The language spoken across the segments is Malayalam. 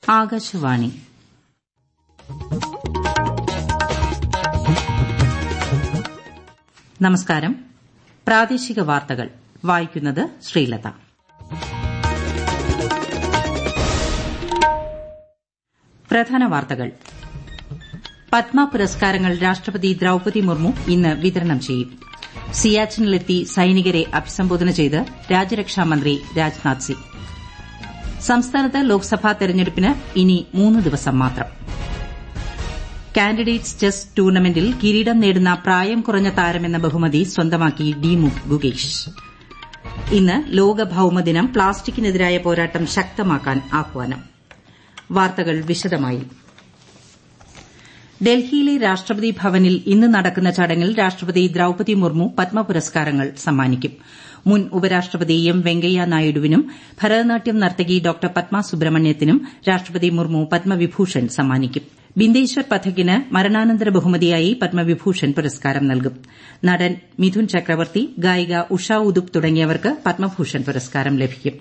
ആകാശവാണി നമസ്കാരം പ്രാദേശിക വാർത്തകൾ വായിക്കുന്നത് ശ്രീലത പ്രധാന വാർത്തകൾ പത്മ പുരസ്കാരങ്ങൾ രാഷ്ട്രപതി ദ്രൌപതി മുർമു ഇന്ന് വിതരണം ചെയ്യും സിയാച്ചിനിലെത്തി സൈനികരെ അഭിസംബോധന ചെയ്ത് രാജ്യരക്ഷാമന്ത്രി രാജ്നാഥ് സിംഗ് സംസ്ഥാനത്ത് ലോക്സഭാ തെരഞ്ഞെടുപ്പിന് ഇനി മൂന്ന് ദിവസം മാത്രം കാൻഡിഡേറ്റ്സ് ചെസ് ടൂർണമെന്റിൽ കിരീടം നേടുന്ന പ്രായം കുറഞ്ഞ താരമെന്ന ബഹുമതി സ്വന്തമാക്കി ഡി ഗുഗേഷ് ഇന്ന് ലോക ഭൌമദിനം പ്ലാസ്റ്റിക്കിനെതിരായ പോരാട്ടം ശക്തമാക്കാൻ ആഹ്വാനം വാർത്തകൾ വിശദമായി ഡൽഹിയിലെ രാഷ്ട്രപതി ഭവനിൽ ഇന്ന് നടക്കുന്ന ചടങ്ങിൽ രാഷ്ട്രപതി ദ്രൌപതി മുർമു പത്മ പുരസ്കാരങ്ങൾ സമ്മാനിക്കും മുൻ ഉപരാഷ്ട്രപതി എം വെങ്കയ്യ നായിഡുവിനും ഭരതനാട്യം നർത്തകി ഡോക്ടർ പത്മ സുബ്രഹ്മണ്യത്തിനും രാഷ്ട്രപതി മുർമു പത്മവിഭൂഷൺ സമ്മാനിക്കും ബിന്ദേശ്വർ പഥകിന് മരണാനന്തര ബഹുമതിയായി പത്മവിഭൂഷൺ പുരസ്കാരം നൽകും നടൻ മിഥുൻ ചക്രവർത്തി ഗായിക ഉഷ ഉദുപ് തുടങ്ങിയവർക്ക് പത്മഭൂഷൺ പുരസ്കാരം ലഭിക്കും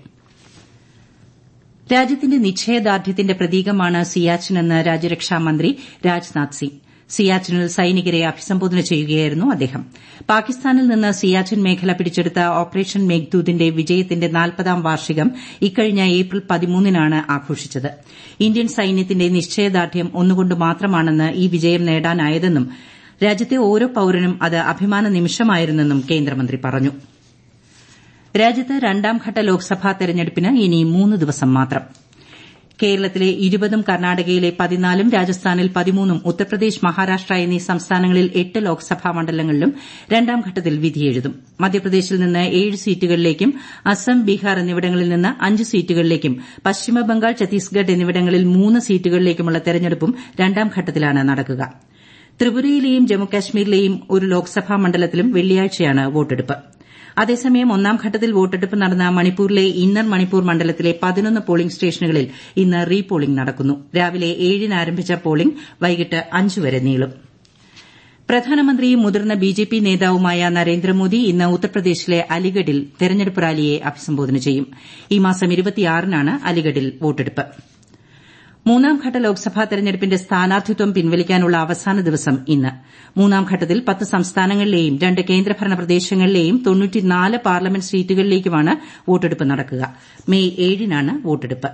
രാജ്യത്തിന്റെ നിശ്ചയദാർഢ്യത്തിന്റെ പ്രതീകമാണ് സിയാച്ചിനെന്ന് രാജ്യരക്ഷാമന്ത്രി രാജ്നാഥ് സിംഗ് സിയാച്ചിനിൽ സൈനികരെ അഭിസംബോധന ചെയ്യുകയായിരുന്നു അദ്ദേഹം പാകിസ്ഥാനിൽ നിന്ന് സിയാച്ചിൻ മേഖല പിടിച്ചെടുത്ത ഓപ്പറേഷൻ മേഘ്ദൂതിന്റെ വിജയത്തിന്റെ നാൽപ്പതാം വാർഷികം ഇക്കഴിഞ്ഞ ഏപ്രിൽ പതിമൂന്നിനാണ് ആഘോഷിച്ചത് ഇന്ത്യൻ സൈന്യത്തിന്റെ നിശ്ചയദാർഢ്യം ഒന്നുകൊണ്ട് മാത്രമാണെന്ന് ഈ വിജയം നേടാനായതെന്നും രാജ്യത്തെ ഓരോ പൌരനും അത് അഭിമാന നിമിഷമായിരുന്നെന്നും കേന്ദ്രമന്ത്രി പറഞ്ഞു രാജ്യത്ത് രണ്ടാംഘട്ട ലോക്സഭാ തെരഞ്ഞെടുപ്പിന് ഇനി മൂന്ന് ദിവസം മാത്രം കേരളത്തിലെ ഇരുപതും കർണാടകയിലെ പതിനാലും രാജസ്ഥാനിൽ പതിമൂന്നും ഉത്തർപ്രദേശ് മഹാരാഷ്ട്ര എന്നീ സംസ്ഥാനങ്ങളിൽ എട്ട് ലോക്സഭാ മണ്ഡലങ്ങളിലും രണ്ടാംഘട്ടത്തിൽ വിധിയെഴുതും മധ്യപ്രദേശിൽ നിന്ന് ഏഴ് സീറ്റുകളിലേക്കും അസം ബീഹാർ എന്നിവിടങ്ങളിൽ നിന്ന് അഞ്ച് സീറ്റുകളിലേക്കും പശ്ചിമബംഗാൾ ഛത്തീസ്ഗഡ് എന്നിവിടങ്ങളിൽ മൂന്ന് സീറ്റുകളിലേക്കുമുള്ള തെരഞ്ഞെടുപ്പും രണ്ടാംഘട്ടത്തിലാണ് നടക്കുക ത്രിപുരയിലെയും ജമ്മുകാശ്മീരിലെയും ഒരു ലോക്സഭാ മണ്ഡലത്തിലും വെള്ളിയാഴ്ചയാണ് വോട്ടെടുപ്പ് അതേസമയം ഒന്നാം ഘട്ടത്തിൽ വോട്ടെടുപ്പ് നടന്ന മണിപ്പൂരിലെ ഇന്നർ മണിപ്പൂർ മണ്ഡലത്തിലെ പതിനൊന്ന് പോളിംഗ് സ്റ്റേഷനുകളിൽ ഇന്ന് റീ പോളിംഗ് നടക്കുന്നു രാവിലെ ഏഴിന് ആരംഭിച്ച പോളിംഗ് വൈകിട്ട് അഞ്ച് വരെ നീളും പ്രധാനമന്ത്രിയും മുതിർന്ന ബിജെപി നേതാവുമായ നരേന്ദ്രമോദി ഇന്ന് ഉത്തർപ്രദേശിലെ അലിഗഡിൽ തെരഞ്ഞെടുപ്പ് റാലിയെ അഭിസംബോധന ചെയ്യും ഈ മാസം നാണ് അലിഗഡിൽ വോട്ടെടുപ്പ് മൂന്നാംഘട്ട ലോക്സഭാ തെരഞ്ഞെടുപ്പിന്റെ സ്ഥാനാർത്ഥിത്വം പിൻവലിക്കാനുള്ള അവസാന ദിവസം ഇന്ന് മൂന്നാം ഘട്ടത്തിൽ പത്ത് സംസ്ഥാനങ്ങളിലെയും രണ്ട് കേന്ദ്രഭരണ പ്രദേശങ്ങളിലെയും പാർലമെന്റ് സീറ്റുകളിലേക്കുമാണ് വോട്ടെടുപ്പ് നടക്കുക മെയ് ഏഴിനാണ് വോട്ടെടുപ്പ്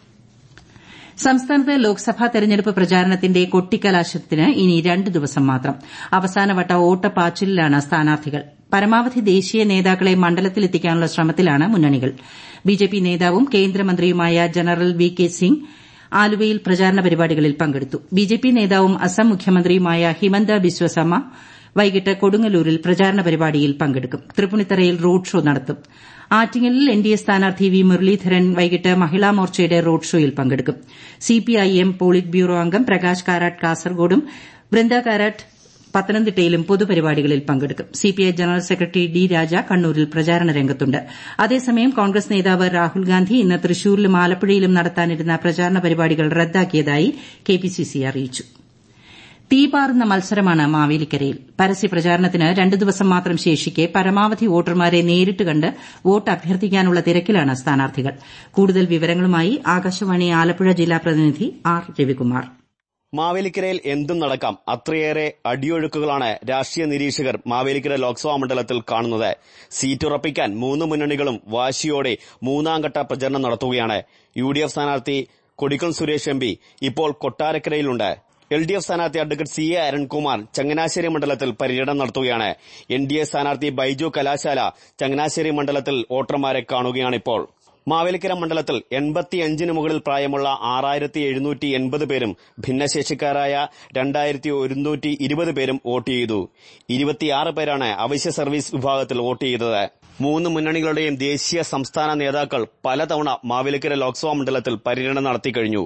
സംസ്ഥാനത്ത് ലോക്സഭാ തെരഞ്ഞെടുപ്പ് പ്രചാരണത്തിന്റെ കൊട്ടിക്കലാശത്തിന് ഇനി രണ്ട് ദിവസം മാത്രം അവസാനവട്ട ഓട്ടപ്പാച്ചിലിലാണ് സ്ഥാനാർത്ഥികൾ പരമാവധി ദേശീയ നേതാക്കളെ മണ്ഡലത്തിലെത്തിക്കാനുള്ള ശ്രമത്തിലാണ് മുന്നണികൾ ബിജെപി നേതാവും കേന്ദ്രമന്ത്രിയുമായ ജനറൽ വി കെ സിംഗ് ആലുവയിൽ പ്രചാരണ പരിപാടികളിൽ പങ്കെടുത്തു ബിജെപി നേതാവും അസം മുഖ്യമന്ത്രിയുമായ ഹിമന്ത ബിശ്വ ശർമ്മ വൈകിട്ട് കൊടുങ്ങല്ലൂരിൽ പ്രചാരണ പരിപാടിയിൽ പങ്കെടുക്കും തൃപ്പൂണിത്തറയിൽ റോഡ് ഷോ നടത്തും ആറ്റിങ്ങലിൽ എൻഡിഎ സ്ഥാനാർത്ഥി വി മുരളീധരൻ വൈകിട്ട് മഹിളാ മോർച്ചയുടെ റോഡ് ഷോയിൽ പങ്കെടുക്കും സിപിഐഎം പോളിറ്റ് ബ്യൂറോ അംഗം പ്രകാശ് കാരാട്ട് കാസർഗോഡും ബൃന്ദ കാരാട്ട് പത്തനംതിട്ടയിലും പൊതുപരിപാടികളിൽ പങ്കെടുക്കും CPI general secretary D Raja കണ്ണൂരിൽ പ്രചാരണ രംഗത്തുണ്ട് അതേസമയം കോൺഗ്രസ് നേതാവ് രാഹുൽ ഗാന്ധി ഇന്ന് തൃശൂരിലും ആലപ്പുഴയിലും നടത്താനിരുന്ന പ്രചാരണ പരിപാടികൾ റദ്ദാക്കിയതായി കെപിസിസി അറിയിച്ചു തീപാറുന്ന മത്സരമാണ് മാവേലിക്കരയിൽ പരസ്യപ്രചാരണത്തിന് രണ്ട് ദിവസം മാത്രം ശേഷിക്കെ പരമാവധി വോട്ടർമാരെ നേരിട്ട് കണ്ട് വോട്ട് അഭ്യർത്ഥിക്കാനുള്ള തിരക്കിലാണ് സ്ഥാനാർത്ഥികൾ കൂടുതൽ വിവരങ്ങളുമായി ആകാശവാണി ആലപ്പുഴ ജില്ലാ പ്രതിനിധി ആർ രവികുമാർ മാവേലിക്കരയിൽ എന്തും നടക്കാം അത്രയേറെ അടിയൊഴുക്കുകളാണ് രാഷ്ട്രീയ നിരീക്ഷകർ മാവേലിക്കര ലോക്സഭാ മണ്ഡലത്തിൽ കാണുന്നത് സീറ്റ് ഉറപ്പിക്കാൻ മൂന്ന് മുന്നണികളും വാശിയോടെ മൂന്നാംഘട്ട പ്രചരണം നടത്തുകയാണ് യു ഡി എഫ് സ്ഥാനാർത്ഥി കൊടിക്കൽ സുരേഷ് എം പി ഇപ്പോൾ കൊട്ടാരക്കരയിലുണ്ട് എൽ ഡി എഫ് സ്ഥാനാർത്ഥി advocate C A Arunkumar Changanassery മണ്ഡലത്തിൽ പര്യടനം നടത്തുകയാണ് എൻ ഡി എ സ്ഥാനാർത്ഥി ബൈജു കലാശാല ചങ്ങനാശ്ശേരി മണ്ഡലത്തിൽ വോട്ടർമാരെ കാണുകയാണിപ്പോൾ മാവേലിക്കര മണ്ഡലത്തിൽ എൺപത്തിയഞ്ചിന് മുകളിൽ പ്രായമുള്ള ആറായിരത്തി എഴുന്നൂറ്റി എൺപത് പേരും ഭിന്നശേഷിക്കാരായ രണ്ടായിരത്തി ഒരുന്നൂറ്റി ഇരുപത് പേരും വോട്ട് ചെയ്തു ഇരുപത്തിയാറ് പേരാണ് അവശ്യ സർവീസ് വിഭാഗത്തിൽ വോട്ട് ചെയ്തത് മൂന്ന് മുന്നണികളുടെയും ദേശീയ സംസ്ഥാന നേതാക്കൾ പലതവണ മാവേലിക്കര ലോക്സഭാ മണ്ഡലത്തിൽ പര്യടനം നടത്തിക്കഴിഞ്ഞു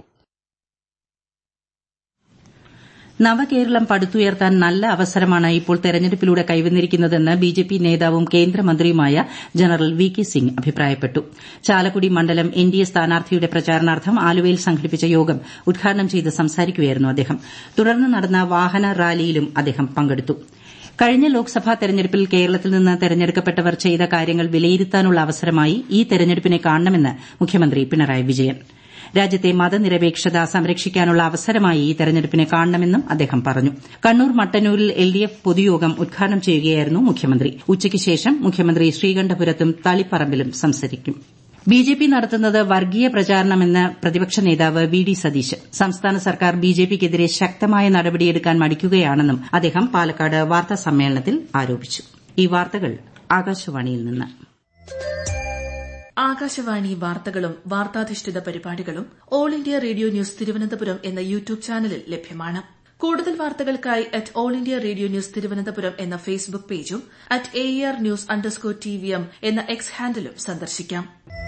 നവകേരളം പടുത്തുയർത്താൻ നല്ല അവസരമാണ് ഇപ്പോൾ തെരഞ്ഞെടുപ്പിലൂടെ കൈവന്നിരിക്കുന്നതെന്ന് ബിജെപി നേതാവും കേന്ദ്രമന്ത്രിയുമായ ജനറൽ വി കെ സിംഗ് അഭിപ്രായപ്പെട്ടു ചാലക്കുടി മണ്ഡലം എൻഡിഎ സ്ഥാനാർത്ഥിയുടെ പ്രചാരണാർത്ഥം ആലുവയിൽ സംഘടിപ്പിച്ച യോഗം ഉദ്ഘാടനം ചെയ്ത് സംസാരിക്കുകയായിരുന്നു അദ്ദേഹം തുടർന്ന് നടന്ന വാഹന റാലിയിലും അദ്ദേഹം പങ്കെടുത്തു കഴിഞ്ഞ ലോക്സഭാ തെരഞ്ഞെടുപ്പിൽ കേരളത്തിൽ നിന്ന് തെരഞ്ഞെടുക്കപ്പെട്ടവർ ചെയ്ത കാര്യങ്ങൾ വിലയിരുത്താനുള്ള അവസരമായി ഈ തെരഞ്ഞെടുപ്പിനെ കാണണമെന്ന് മുഖ്യമന്ത്രി പിണറായി വിജയൻ രാജ്യത്തെ മതനിരപേക്ഷത സംരക്ഷിക്കാനുള്ള അവസരമായി ഈ തെരഞ്ഞെടുപ്പിനെ കാണണമെന്നും അദ്ദേഹം പറഞ്ഞു കണ്ണൂർ മട്ടന്നൂരിൽ എൽഡിഎഫ് പൊതുയോഗം ഉദ്ഘാടനം ചെയ്യുകയായിരുന്നു മുഖ്യമന്ത്രി ഉച്ചയ്ക്ക് ശേഷം മുഖ്യമന്ത്രി ശ്രീകണ്ഠപുരത്തും തളിപ്പറമ്പിലും സംസാരിക്കും ബിജെപി നടത്തുന്നത് വർഗീയ പ്രചാരണമെന്ന് പ്രതിപക്ഷ നേതാവ് വി ഡി സതീശൻ സംസ്ഥാന സർക്കാർ ബിജെപിക്കെതിരെ ശക്തമായ നടപടിയെടുക്കാൻ മടിക്കുകയാണെന്നും അദ്ദേഹം പാലക്കാട് വാർത്താ സമ്മേളനത്തിൽ ആരോപിച്ചു ഈ വാർത്തകൾ ആകാശവാണിയിൽ നിന്ന് ആകാശവാണി വാർത്തകളും വാർത്താധിഷ്ഠിത പരിപാടികളും All India Radio News Thiruvananthapuram എന്ന യൂട്യൂബ് ചാനലിൽ ലഭ്യമാണ് കൂടുതൽ വാർത്തകൾക്കായി at All India Radio News Thiruvananthapuram എന്ന ഫേസ്ബുക്ക് പേജും at A R news underscore T V M എന്ന എക്സ് ഹാൻഡിലും സന്ദർശിക്കാം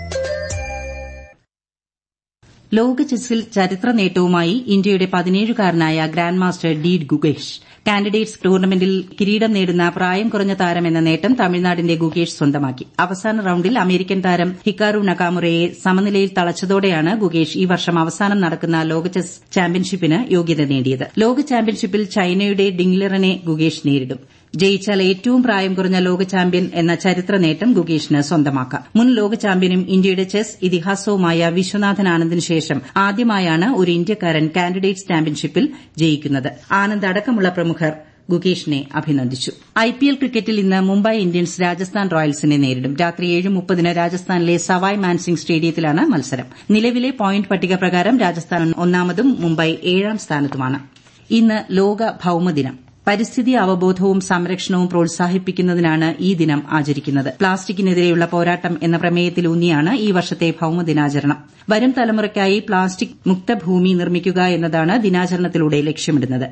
ലോക ചെസ്സിൽ ചരിത്ര നേട്ടവുമായി ഇന്ത്യയുടെ പതിനേഴുകാരനായ grand master D Gukesh candidates ടൂർണമെന്റിൽ കിരീടം നേടുന്ന പ്രായം കുറഞ്ഞ താരം എന്ന നേട്ടം തമിഴ്നാടിന്റെ ഗുഗേഷ് സ്വന്തമാക്കി അവസാന റൌണ്ടിൽ അമേരിക്കൻ താരം ഹിക്കാരു നക്കാമുറയെ സമനിലയിൽ തളച്ചതോടെയാണ് ഗുഗേഷ് ഈ വർഷം അവസാനം നടക്കുന്ന ലോക ചെസ് ചാമ്പ്യൻഷിപ്പിന് യോഗ്യത നേടിയത് ലോക ചാമ്പ്യൻഷിപ്പിൽ ചൈനയുടെ ഡിംഗ്ലറിനെ ഗുഗേഷ് നേരിടും ജയിച്ചാൽ ഏറ്റവും പ്രായം കുറഞ്ഞ ലോക ചാമ്പ്യൻ എന്ന ചരിത്ര നേട്ടം ഗുഗേഷിന് സ്വന്തമാക്കാം മുൻ ലോക ചാമ്പ്യനും ഇന്ത്യയുടെ ചെസ് ഇതിഹാസവുമായ വിശ്വനാഥൻ ആനന്ദിന് ശേഷം ആദ്യമായാണ് ഒരു ഇന്ത്യക്കാരൻ കാൻഡിഡേറ്റ്സ് ചാമ്പ്യൻഷിപ്പിൽ ജയിക്കുന്നത് ആനന്ദ് അടക്കമുള്ള പ്രമുഖർ ഗുകേഷിനെ അഭിനന്ദിച്ചു ഐപിഎൽ ക്രിക്കറ്റിൽ ഇന്ന് മുംബൈ ഇന്ത്യൻസ് രാജസ്ഥാൻ റോയൽസിനെ നേരിടും രാത്രി ഏഴ് മുപ്പതിന് രാജസ്ഥാനിലെ സവായ് മാൻസിംഗ് സ്റ്റേഡിയത്തിലാണ് മത്സരം നിലവിലെ പോയിന്റ് പട്ടിക പ്രകാരം രാജസ്ഥാൻ ഒന്നാമതും മുംബൈ ഏഴാം സ്ഥാനത്തുമാണ് ഇന്ന് ലോക ഭൌമദിനം പരിസ്ഥിതി അവബോധവും സംരക്ഷണവും പ്രോത്സാഹിപ്പിക്കുന്നതിനാണ് ഈ ദിനം ആചരിക്കുന്നത് പ്ലാസ്റ്റിക്കിനെതിരെയുള്ള പോരാട്ടം എന്ന പ്രമേയത്തിലൂന്നിയാണ് ഈ വർഷത്തെ ഭൌമദിനാചരണം വരും തലമുറയ്ക്കായി പ്ലാസ്റ്റിക് മുക്ത ഭൂമി നിർമ്മിക്കുക എന്നതാണ് ദിനാചരണത്തിലൂടെ ലക്ഷ്യമിടുന്നത്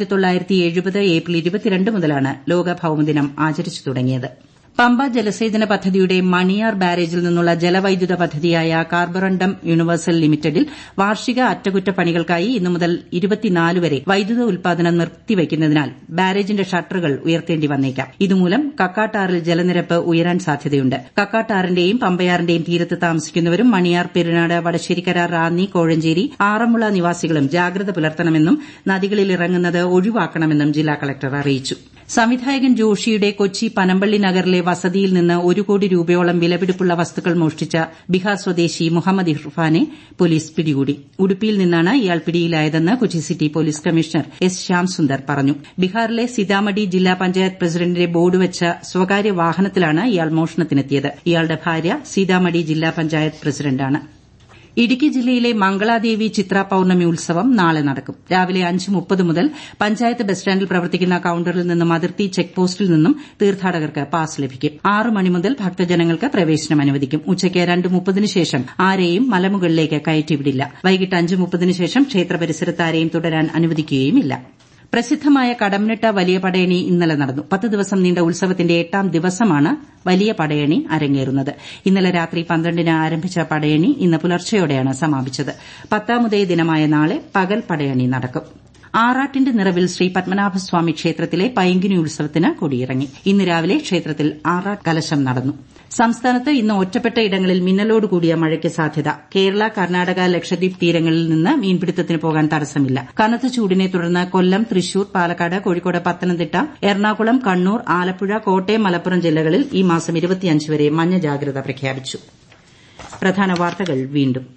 ഏപ്രിൽ മുതലാണ് ലോക ഭൌമദിനം ആചരിച്ചു തുടങ്ങിയത് പമ്പ ജലസേചന പദ്ധതിയുടെ മണിയാർ ബാരേജിൽ നിന്നുള്ള ജലവൈദ്യുത പദ്ധതിയായ കാർബറണ്ടം യൂണിവേഴ്സൽ ലിമിറ്റഡിൽ വാർഷിക അറ്റകുറ്റപ്പണികൾക്കായി ഇന്നു മുതൽ വരെ വൈദ്യുത ഉൽപാദനം നിർത്തിവയ്ക്കുന്നതിനാൽ ബാരേജിന്റെ ഷട്ടറുകൾ ഉയർത്തേണ്ടി വന്നേക്കാം ഇതുമൂലം കക്കാട്ടാറിൽ ജലനിരപ്പ് ഉയരാൻ സാധ്യതയുണ്ട് കക്കാട്ടാറിന്റെയും പമ്പയാറിന്റെയും തീരത്ത് താമസിക്കുന്നവരും മണിയാർ പെരുനാട് വടശ്ശേരിക്കര റാന്നി കോഴഞ്ചേരി ആറന്മുള നിവാസികളും ജാഗ്രത പുലർത്തണമെന്നും നദികളിൽ ഇറങ്ങുന്നത് ഒഴിവാക്കണമെന്നും ജില്ലാ കളക്ടർ അറിയിച്ചു സംവിധായകൻ ജോഷിയുടെ കൊച്ചി പനമ്പള്ളി നഗറിലെ വസതിയിൽ നിന്ന് ഒരു കോടി രൂപയോളം വിലപിടിപ്പുള്ള വസ്തുക്കൾ മോഷ്ടിച്ച ബിഹാർ സ്വദേശി മുഹമ്മദ് ഇർഫാനെ പോലീസ് പിടികൂടി ഉടുപ്പിയിൽ നിന്നാണ് ഇയാൾ പിടിയിലായതെന്ന് Kochi city police commissioner S Shyamsunder പറഞ്ഞു ബീഹാറിലെ സിതാമഢി ജില്ലാ പഞ്ചായത്ത് പ്രസിഡന്റിന്റെ ബോർഡ് വെച്ച സ്വകാര്യ വാഹനത്തിലാണ് ഇയാൾ മോഷണത്തിനെത്തിയത് ഇയാളുടെ ഭാര്യ സീതാമഢി ജില്ലാ പഞ്ചായത്ത് പ്രസിഡന്റാണ് ഇടുക്കി ജില്ലയിലെ മംഗളാദേവി ചിത്ര പൌർണമി ഉത്സവം നാളെ നടക്കും രാവിലെ അഞ്ച് മുപ്പത് മുതൽ പഞ്ചായത്ത് ബസ് സ്റ്റാൻഡിൽ പ്രവർത്തിക്കുന്ന കൌണ്ടറിൽ നിന്നും അതിർത്തി ചെക്ക് പോസ്റ്റിൽ നിന്നും തീർത്ഥാടകർക്ക് പാസ് ലഭിക്കും ആറ് മണി മുതൽ ഭക്തജനങ്ങൾക്ക് പ്രവേശനം അനുവദിക്കും ഉച്ചയ്ക്ക് രണ്ട് മുപ്പതിന് ശേഷം ആരെയും മലമുകളിലേക്ക് കയറ്റിവിടില്ല വൈകിട്ട് അഞ്ച് മുപ്പതിന് ശേഷം ക്ഷേത്ര പരിസരത്ത് ആരെയും തുടരാൻ അനുവദിക്കുകയുമില്ല പ്രസിദ്ധമായ കടമ്മനിട്ട വലിയ പടയണി ഇന്നലെ നടന്നു പത്ത് ദിവസം നീണ്ട ഉത്സവത്തിന്റെ എട്ടാം ദിവസമാണ് വലിയ പടയണി അരങ്ങേറുന്നത് ഇന്നലെ രാത്രി പന്ത്രണ്ടിന് ആരംഭിച്ച പടയണി ഇന്ന് പുലർച്ചെയോടെയാണ് സമാപിച്ചത് പത്താമതേ ദിനമായ നാളെ പകൽ പടയണി നടക്കും ആറാട്ടിന്റെ നിറവിൽ ശ്രീ പത്മനാഭസ്വാമി ക്ഷേത്രത്തിലെ പൈങ്കിനി ഉത്സവത്തിന് കൊടിയിറങ്ങി ഇന്ന് രാവിലെ ക്ഷേത്രത്തിൽ ആറാട്ട് കലശം നടന്നു സംസ്ഥാനത്ത് ഇന്ന് ഒറ്റപ്പെട്ട ഇടങ്ങളിൽ മിന്നലോട് കൂടിയ മഴയ്ക്ക് സാധ്യത കേരള കർണാടക ലക്ഷദ്വീപ് തീരങ്ങളിൽ നിന്ന് മീൻപിടുത്തത്തിന് പോകാൻ തടസ്സമില്ല കനത്ത ചൂടിനെ തുടർന്ന് കൊല്ലം തൃശൂർ പാലക്കാട് കോഴിക്കോട് പത്തനംതിട്ട എറണാകുളം കണ്ണൂർ ആലപ്പുഴ കോട്ടയം മലപ്പുറം ജില്ലകളിൽ ഈ മാസം വരെ മഞ്ഞ ജാഗ്രത പ്രഖ്യാപിച്ചു പ്രധാന വാർത്തകൾ വീണ്ടും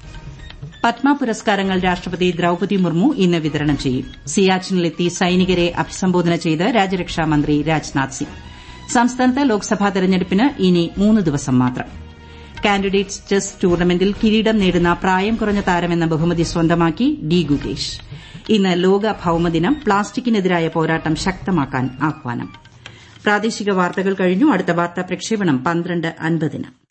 പത്മ പുരസ്കാരങ്ങൾ രാഷ്ട്രപതി ദ്രൌപതി മുർമു ഇന്ന് വിതരണം ചെയ്യും സിയാച്ചിനിലെത്തി സൈനികരെ അഭിസംബോധന ചെയ്ത് രാജ്യരക്ഷാമന്ത്രി രാജ്നാഥ് സിംഗ് സംസ്ഥാനത്ത് ലോക്സഭാ തെരഞ്ഞെടുപ്പിന് ഇനി മൂന്ന് ദിവസം മാത്രം കാൻഡിഡേറ്റ്സ് ചെസ് ടൂർണമെന്റിൽ കിരീടം നേടുന്ന പ്രായം കുറഞ്ഞ താരമെന്ന ബഹുമതി സ്വന്തമാക്കി ഡി ഗുകേഷ് ഇന്ന് ലോക ഭൌമദിനം പ്ലാസ്റ്റിക്കിനെതിരായ പോരാട്ടം ശക്തമാക്കാൻ ആഹ്വാനം പ്രാദേശിക വാർത്തകൾ കഴിഞ്ഞു അടുത്ത വാർത്താ പ്രക്ഷേപണം പന്ത്രണ്ട് അൻപതിന്